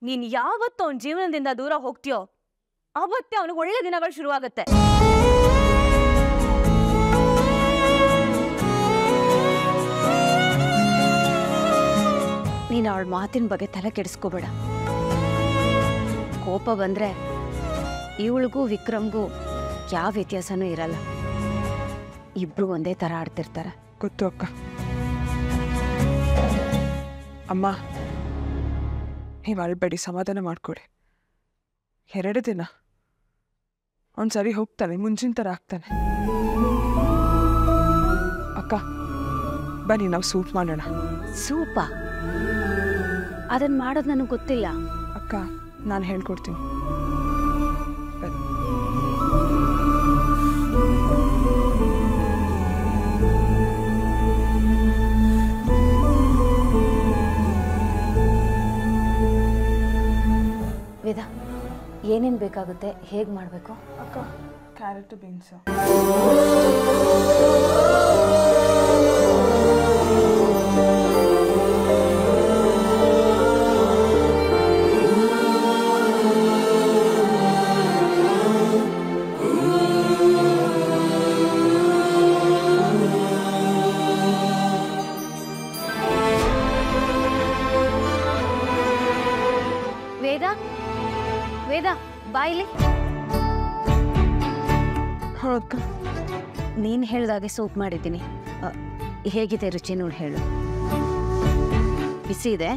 ನೀನ್ ಯಾವತ್ತು ಅವನ ಜೀವನದಿಂದ ದೂರ ಹೋಗ್ತೀಯೋ ಅವತ್ತೇ ಅವನಿಗೆ ಒಳ್ಳೆ ದಿನಗಳು ಶುರುವಾಗತ್ತೆ ನೀನು ಅವಳ ಮಾತಿನ ಬಗ್ಗೆ ತಲೆ ಕೆಡಿಸ್ಕೋಬೇಡ ಕೋಪ ಬಂದ್ರೆ ಇವಳಿಗೂ ವಿಕ್ರಮ್ಗೂ ಯಾವ ವ್ಯತ್ಯಾಸನೂ ಇರಲ್ಲ ಇಬ್ರು ಒಂದೇ ಥರ ಆಡ್ತಿರ್ತಾರೆ ಗೊತ್ತು ಅಕ್ಕ ಅಮ್ಮ ನೀವು ಅಳ್ಬೇಡಿ ಸಮಾಧಾನ ಮಾಡ್ಕೊಡಿ ಎರಡು ದಿನ ಅವ್ನು ಸರಿ ಹೋಗ್ತಾನೆ ಮುಂಚಿನ ಥರ ಆಗ್ತಾನೆ ಅಕ್ಕ ಬನ್ನಿ ನಾವು ಸೂಟ್ ಮಾಡೋಣ ಸೂಪ ಅದನ್ನ ಮಾಡೋದು ನನಗೆ ಗೊತ್ತಿಲ್ಲ ಅಕ್ಕ ನಾನು ಹೇಳ್ಕೊಡ್ತೀನಿ ಬನ್ನಿ ವೇದ ಏನೇನು ಬೇಕಾಗುತ್ತೆ ಹೇಗೆ ಮಾಡಬೇಕು ಅಕ್ಕ ಕ್ಯಾರೆಟ್ ಬೀನ್ಸು ವೇದ ವೇದ ಬಾಯಿಲಿ ಹಾಂ ಅಕ್ಕ ನೀನು ಹೇಳ್ದಾಗೆ ಸೂಪ್ ಮಾಡಿದ್ದೀನಿ ಅ, ಹೇಗಿದೆ ರುಚಿ ನೋಡಿ ಹೇಳು ಬಿಸಿ ಇದೆ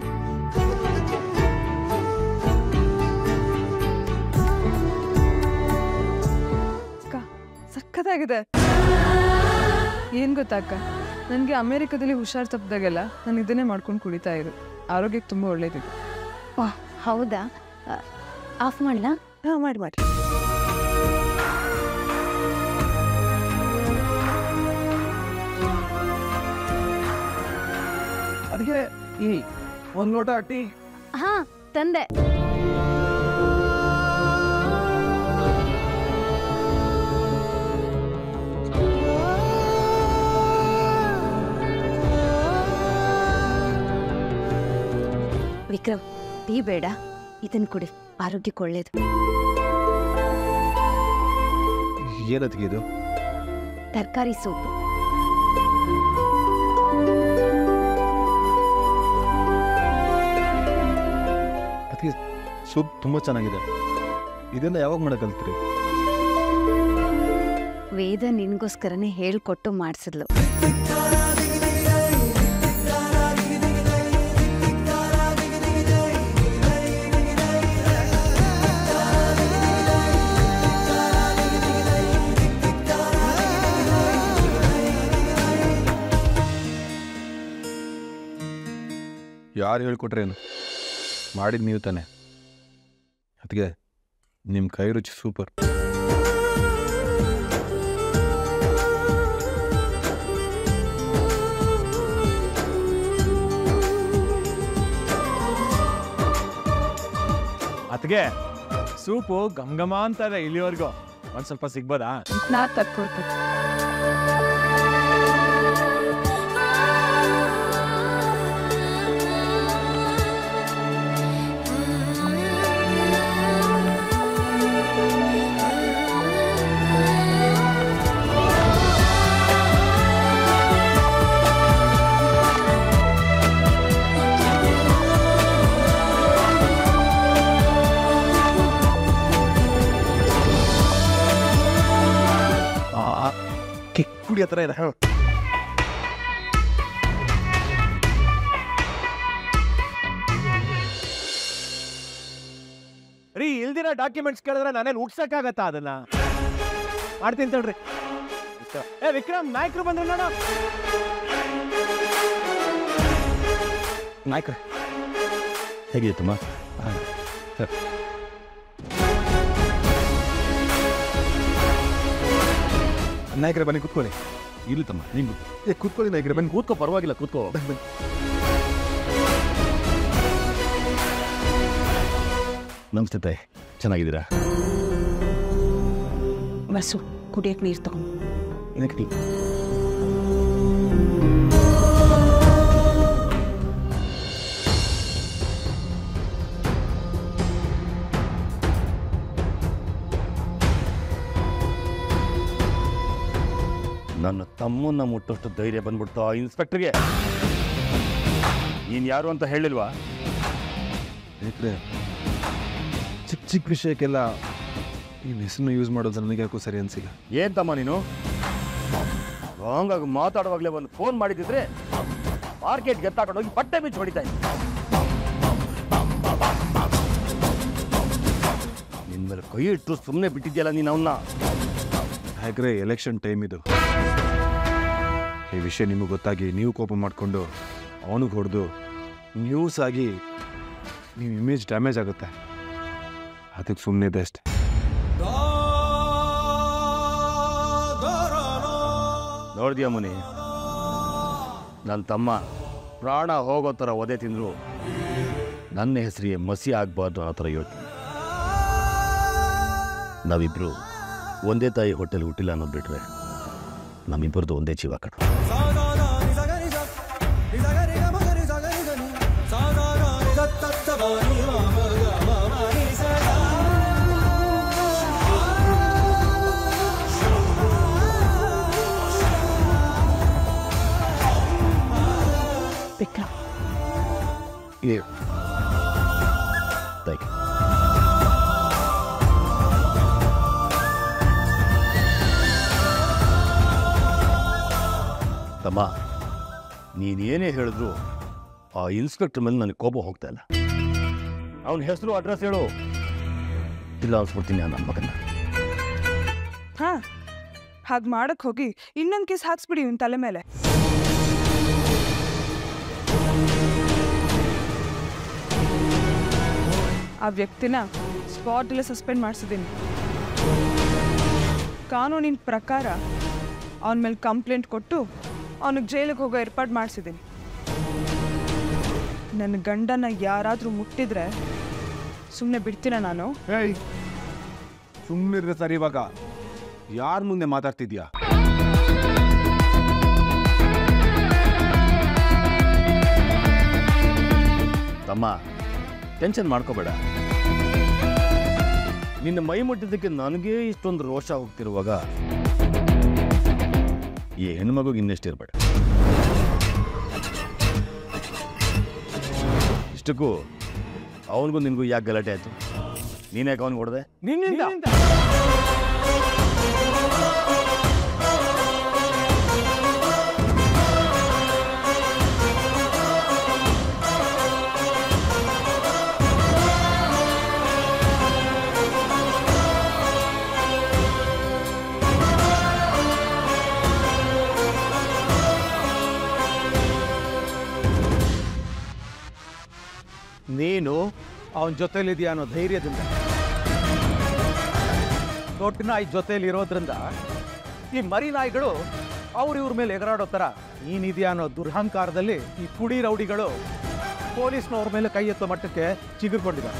ಅಕ್ಕ ಸಖತ್ತಾಗಿದೆ ಏನು ಗೊತ್ತಾ ಅಕ್ಕ ನನಗೆ ಅಮೇರಿಕಾದಲ್ಲಿ ಹುಷಾರು ತಪ್ಪಿದಾಗೆಲ್ಲ ನಾನು ಇದನ್ನೇ ಮಾಡ್ಕೊಂಡು ಕುಡಿತಾ ಇರು ಆರೋಗ್ಯಕ್ಕೆ ತುಂಬ ಒಳ್ಳೇದಿದೆ ವಾ ಹೌದಾ ಅ, ಆಫ್ ಮಾಡಲಾ ಹಾಂ ಮಾಡಿ ಮಾಡಿ ಅದಕ್ಕೆ ಈ ಒಂದು ಲೋಟ ಟೀ ಹಾಂ ತಂದೆ ವಿಕ್ರಮ್ ಟೀ ಬೇಡ ಇದನ್ನ ಕುಡಿ ಆರೋಗ್ಯಕ್ಕೆ ಒಳ್ಳೇದು ಏನತ್ತಿಗೆ ಇದು ತರಕಾರಿ ಸೂಪ್ ಅದಕ್ಕೆ ಸೂಪ್ ತುಂಬ ಚೆನ್ನಾಗಿದೆ ಇದನ್ನ ಯಾವಾಗ ಮಾಡಕ್ ಕಲ್ತ್ರಿ ವೇದ ನಿನ್ಗೋಸ್ಕರನೇ ಹೇಳ್ಕೊಟ್ಟು ಮಾಡಿಸಿದ್ಲು ಯಾರು ಹೇಳ್ಕೊಟ್ರೇನು ಮಾಡಿದ್ ನೀವು ತಾನೆ ಅದಕ್ಕೆ ನಿಮ್ಮ ಕೈ ರುಚಿ ಸೂಪರ್ ಅದಕ್ಕೆ ಸೂಪು ಘಮ್ ಘಮ ಅಂತಾರೆ ಇಲ್ಲಿವರೆಗೂ ಒಂದ್ ಸ್ವಲ್ಪ ಸಿಗ್ಬೋದಾ ನಾ ತಕ್ಕೊಡ್ತೀನಿ ಕಿಕ್ ಕುಡಿ ಹತ್ರ ಇದೆ ಹೇಳು ರೀ ಇಲ್ದಿರ ಡಾಕ್ಯುಮೆಂಟ್ಸ್ ಕೇಳಿದ್ರೆ ನಾನೇನು ಹುಡ್ಸಕ್ಕಾಗತ್ತಾ ಅದನ್ನ ಮಾಡ್ತೀನಿ ತಡ್ರಿ ಏ ವಿಕ್ರಮ್ ನಾಯ್ಕರು ಬಂದ್ರು ನೋಡು ನಾಯ್ಕ್ರೆ ಹೇಗಿತ್ತಮ್ಮ ನಾಯ್ಕರೆ ಬನ್ನಿ ಕೂತ್ಕೊಳ್ಳಿ ಇಲ್ಲಿ ತಮ್ಮ ನೀವು ಏ ಕೂತ್ಕೊಳ್ಳಿ ನಾಯ್ಕರೆ ಬನ್ನಿ ಕೂತ್ಕೋ ಪರವಾಗಿಲ್ಲ ಕೂತ್ಕೋ ಬನ್ನಿ ಬನ್ನಿ ನಮಸ್ತೆ ತಾಯಿ ಚೆನ್ನಾಗಿದ್ದೀರಾ ಬಸ್ಸು ಕುಡಿಯಕ್ಕೆ ನೀರು ತಗೊಂಡು ನೆಕ್ಸ್ಟ್ ನನ್ನ ತಮ್ಮನ್ನ ಮುಟ್ಟೋಷ್ಟು ಧೈರ್ಯ ಬಂದ್ಬಿಡ್ತು ಆ ಇನ್ಸ್ಪೆಕ್ಟರ್ಗೆ ನೀನು ಯಾರು ಅಂತ ಹೇಳಿಲ್ವಾ ಯಾಕ್ರೆ ಚಿಕ್ಕ ಚಿಕ್ಕ ವಿಷಯಕ್ಕೆಲ್ಲ ನಿಮ್ಮ ಹೆಸರನ್ನು ಯೂಸ್ ಮಾಡೋದು ನನಗೆ ಯಾಕೋ ಸರಿ ಅನ್ಸಿಲ್ಲ ಏನ್ ತಮ್ಮ ನೀನು ರಾಂಗ್ ಆಗಿ ಮಾತಾಡುವಾಗಲೇ ಒಂದು ಫೋನ್ ಮಾಡಿದಿದ್ರೆ ಮಾರ್ಕೆಟ್ ಗೆತ್ತಾಕೊಂಡು ಹೋಗಿ ಬಟ್ಟೆ ಬಿಚ್ಚಿ ಹೊಡಿತಾ ಇದ್ದೆ ನಿನ್ ಮೇಲೆ ಕೈ ಇಟ್ಟು ಸುಮ್ಮನೆ ಬಿಟ್ಟಿದ್ಯಲ್ಲ ನೀನು ಅವನ್ನ ಹಾಗ್ರೆ ಎಲೆಕ್ಷನ್ ಟೈಮ್ ಇದು ಈ ವಿಷಯ ನಿಮಗೆ ಗೊತ್ತಾಗಿ ನೀವು ಕೋಪ ಮಾಡಿಕೊಂಡು ಅವನಿಗೆ ಹೊಡೆದು ನ್ಯೂಸ್ ಆಗಿ ನಿಮ್ಮ ಇಮೇಜ್ ಡ್ಯಾಮೇಜ್ ಆಗುತ್ತೆ ಅದಕ್ಕೆ ಸುಮ್ಮನೆ ಇದೆ ಅಷ್ಟೆ ನೋಡಿದ್ಯಾ ಮುನಿ ನನ್ನ ತಮ್ಮ ಪ್ರಾಣ ಹೋಗೋ ಥರ ಒದೆ ತಿಂದ್ರು ನನ್ನ ಹೆಸರಿಗೆ ಮಸಿ ಆಗಬಾರ್ದು ಆ ಥರ ಯೋಚನೆ ನಾವಿಬ್ರು ಒಂದೇ ತಾಯಿ ಹೊಟ್ಟೆಲಿ ಹುಟ್ಟಿಲ್ಲ ಅನ್ನೋದು ಬಿಟ್ರೆ ನಮ್ಮಿಬ್ಬರದು ಒಂದೇ ಜೀವ ಕಣ ವಿಕ್ರಮ್ ಥ್ಯಾಂಕ್ ಯು ತಮ್ಮ ನೀನೇನೇ ಹೇಳಿದ್ರು ಆ ಇನ್ಸ್ಪೆಕ್ಟರ್ ಮೇಲೆ ನನಗೆ ಕೋಪ ಹೋಗ್ತಾ ಇಲ್ಲ ಅವನ ಹೆಸರು ಅಡ್ರೆಸ್ ಹೇಳು ಇಲ್ಲ ಅನ್ಸ್ಬಿಡ್ತೀನಿ ನನ್ನ ಮಗನ ಹಾ ಹಾಗೆ ಮಾಡಕ್ ಹೋಗಿ ಇನ್ನೊಂದು ಕೇಸ್ ಹಾಕ್ಸ್ಬಿಡಿ ಇವನ್ ತಲೆ ಮೇಲೆ ಆ ವ್ಯಕ್ತಿನ ಸ್ಪಾಟಲ್ಲೇ ಸಸ್ಪೆಂಡ್ ಮಾಡಿಸಿದ್ದೀನಿ ಕಾನೂನಿನ ಪ್ರಕಾರ ಅವನ ಮೇಲೆ ಕಂಪ್ಲೇಂಟ್ ಕೊಟ್ಟು ಅವನಿಗೆ ಜೈಲಿಗೆ ಹೋಗೋ ಏರ್ಪಾಡು ಮಾಡಿಸಿದ್ದೀನಿ ನನ್ನ ಗಂಡನ ಯಾರಾದರೂ ಮುಟ್ಟಿದ್ರೆ ಸುಮ್ಮನೆ ಬಿಡ್ತೀನ ನಾನು ಏಯ್ ಸುಮ್ಮನಿದ್ರೆ ಸರ್ ಇವಾಗ ಯಾರ ಮುಂದೆ ಮಾತಾಡ್ತಿದ್ಯಾ ತಮ್ಮ ಟೆನ್ಷನ್ ಮಾಡ್ಕೋಬೇಡ ನಿನ್ನ ಮೈ ಮುಟ್ಟಿದ್ದಕ್ಕೆ ನನಗೇ ಇಷ್ಟೊಂದು ರೋಷ ಹೋಗ್ತಿರುವಾಗ ಈ ಹೆಣ್ಮಗುಗೆ ಇನ್ನೆಷ್ಟು ಇರಬೇಡ ಇಷ್ಟಕ್ಕೂ ಅವನಿಗೂ ನಿನಗೂ ಯಾಕೆ ಗಲಾಟೆ ಆಯಿತು ನೀನ್ಯಾಕೆ ಅವನಿಗೆ ಹೊಡೆದೆ ನಿನ್ನಿಂದ ನೀನು ಅವನ ಜೊತೆಲಿದೆಯಾ ಅನ್ನೋ ಧೈರ್ಯದಿಂದ ದೊಡ್ಡ ನಾಯಿ ಜೊತೆಲಿ ಇರೋದ್ರಿಂದ ಈ ಮರಿ ನಾಯಿಗಳು ಅವ್ರ ಇವ್ರ ಮೇಲೆ ಎಗರಾಡೋ ಥರ ನೀನಿದೆಯಾ ಅನ್ನೋ ದುರಹಂಕಾರದಲ್ಲಿ ಈ ಪುಡಿ ರೌಡಿಗಳು ಪೊಲೀಸ್ನವ್ರ ಮೇಲೆ ಕೈ ಎತ್ತೋ ಮಟ್ಟಕ್ಕೆ ಚಿಗುರ್ಕೊಂಡಿದ್ದಾರೆ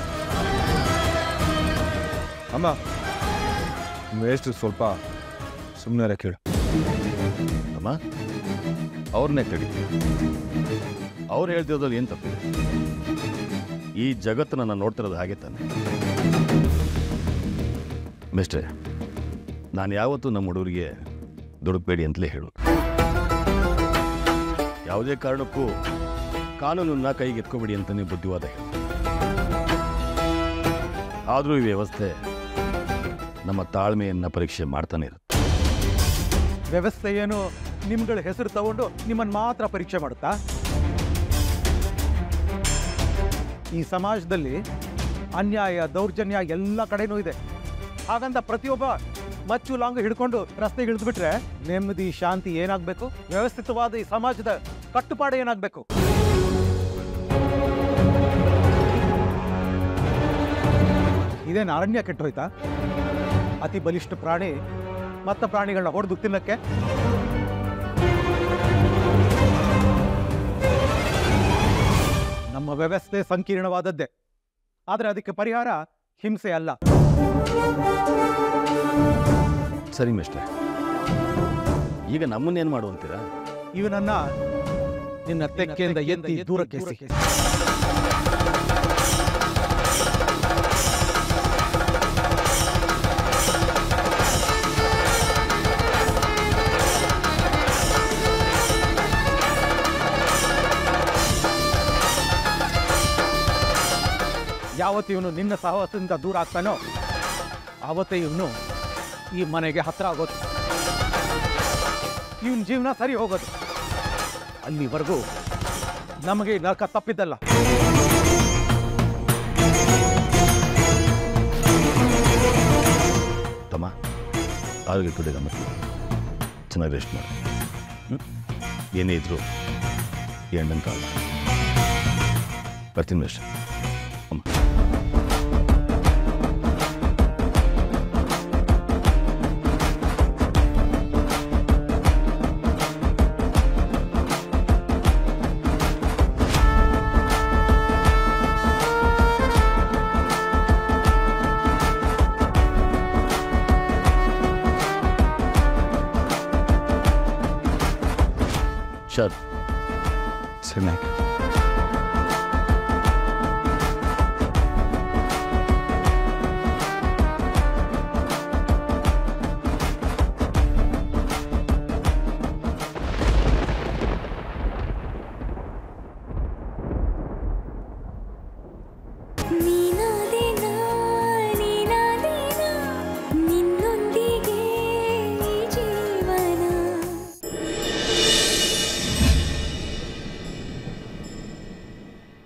ಅಮ್ಮ ವೇಸ್ಟ್ ಸ್ವಲ್ಪ ಸುಮ್ಮನೆ ಕೇಳು ಅಮ್ಮ ಅವ್ರನ್ನೇ ತಡಿ ಅವ್ರು ಹೇಳ್ತಿರೋದ್ರಲ್ಲಿ ಏನು ತಪ್ಪಿದೆ ಈ ಜಗತ್ತನ್ನ ನಾನು ನೋಡ್ತಿರೋದು ಹಾಗೆ ತಾನೆ ಮಿಸ್ಟ್ರೆ ನಾನು ಯಾವತ್ತೂ ನಮ್ಮ ಹುಡುಗರಿಗೆ ದುಡುಕ್ಬೇಡಿ ಅಂತಲೇ ಹೇಳು ಯಾವುದೇ ಕಾರಣಕ್ಕೂ ಕಾನೂನನ್ನ ಕೈಗೆ ಎತ್ಕೋಬೇಡಿ ಅಂತಲೇ ಬುದ್ಧಿವಾದ ಹೇಳು ಆದರೂ ಈ ವ್ಯವಸ್ಥೆ ನಮ್ಮ ತಾಳ್ಮೆಯನ್ನು ಪರೀಕ್ಷೆ ಮಾಡ್ತಾನೆ ಇರುತ್ತೆ ವ್ಯವಸ್ಥೆ ಏನು ನಿಮ್ಗಳ ಹೆಸರು ತಗೊಂಡು ನಿಮ್ಮನ್ನು ಮಾತ್ರ ಪರೀಕ್ಷೆ ಮಾಡುತ್ತಾ ಈ ಸಮಾಜದಲ್ಲಿ ಅನ್ಯಾಯ ದೌರ್ಜನ್ಯ ಎಲ್ಲ ಕಡೆನೂ ಇದೆ ಹಾಗಂತ ಪ್ರತಿಯೊಬ್ಬ ಮಚ್ಚು ಲಾಂಗ್ ಹಿಡ್ಕೊಂಡು ರಸ್ತೆಗೆ ಇಳಿದ್ಬಿಟ್ರೆ ನೆಮ್ಮದಿ ಶಾಂತಿ ಏನಾಗಬೇಕು ವ್ಯವಸ್ಥಿತವಾದ ಈ ಸಮಾಜದ ಕಟ್ಟುಪಾಡು ಏನಾಗಬೇಕು ಇದೇನು ಅರಣ್ಯ ಕೆಟ್ಟೋಯ್ತಾ ಅತಿ ಬಲಿಷ್ಠ ಪ್ರಾಣಿ ಮತ್ತ ಪ್ರಾಣಿಗಳನ್ನ ಹೊಡೆದು ತಿನ್ನಕ್ಕೆ ನಮ್ಮ ವ್ಯವಸ್ಥೆ ಸಂಕೀರ್ಣವಾದದ್ದೇ ಆದರೆ ಅದಕ್ಕೆ ಪರಿಹಾರ ಹಿಂಸೆ ಅಲ್ಲ ಸರಿ ಮಿಸ್ಟ್ರೆ ಈಗ ನಮ್ಮನ್ನೇನು ಮಾಡುವಂತೀರಾ ಇವನನ್ನ ನಿನ್ನ ತೆಕ್ಕೆಯಿಂದ ಎತ್ತಿ ದೂರಕ್ಕೆ ಎಸಿ. ಯಾವತ್ತು ಇವನು ನಿನ್ನ ಸಹವಾಸದಿಂದ ದೂರ ಆಗ್ತಾನೋ ಆವತ್ತೇ ಇವನು ಈ ಮನೆಗೆ ಹತ್ರ ಆಗೋದು ಇವನ ಜೀವನ ಸರಿ ಹೋಗೋದು ಅಲ್ಲಿವರೆಗೂ ನಮಗೆ ಈ ನರಕ ತಪ್ಪಿದ್ದಲ್ಲ ತಮ್ಮ ಆರೋಗ್ಯ ಕಡೆ ಗಮನ ಚೆನ್ನಾಗಿ ರೆಸ್ಟ್ ಮಾಡಿ ಹ್ಞೂ ಏನೇ ಇದ್ರು ಈ ಅಣ್ಣನ ಕಾಲ ಬರ್ತೀನಿ ಮೆಸ್ಟ್ ಅಮ್ಮ ಶರ್ ಚೆನ್ನಾಗಿ